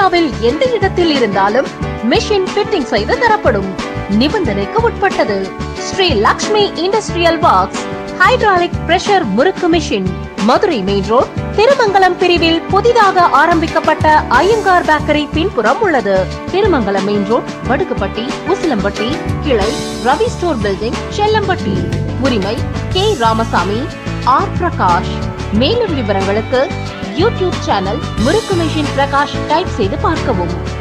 இந்தியாவில் எந்த இடத்தில் இருந்தாலும் மிஷின் ஃபிட்டிங் செய்து தரப்படும் நிபந்தனைக்கு உட்பட்டது Shri Lakshmi industrial works hydraulic pressure murukku machine Madurai main road Tirumangalam பிரிவில் புதிதாக ஆரம்பிக்கப்பட்ட ஐயங்கார் பேக்கரி பின்புறம் உள்ளது திருமங்கலம் மெயின் ரோட் வடுக்குப்பட்டி உசிலம்பட்டி கிளை ரவி ஸ்டோர் பில்டிங் செல்லம்பட்டி உரிமை கே ராமசாமி ஆர் பிரகாஷ் மேலும் விவரங்களுக்கு YouTube channel murukku machine Prakash type செய்து பார்க்கவும்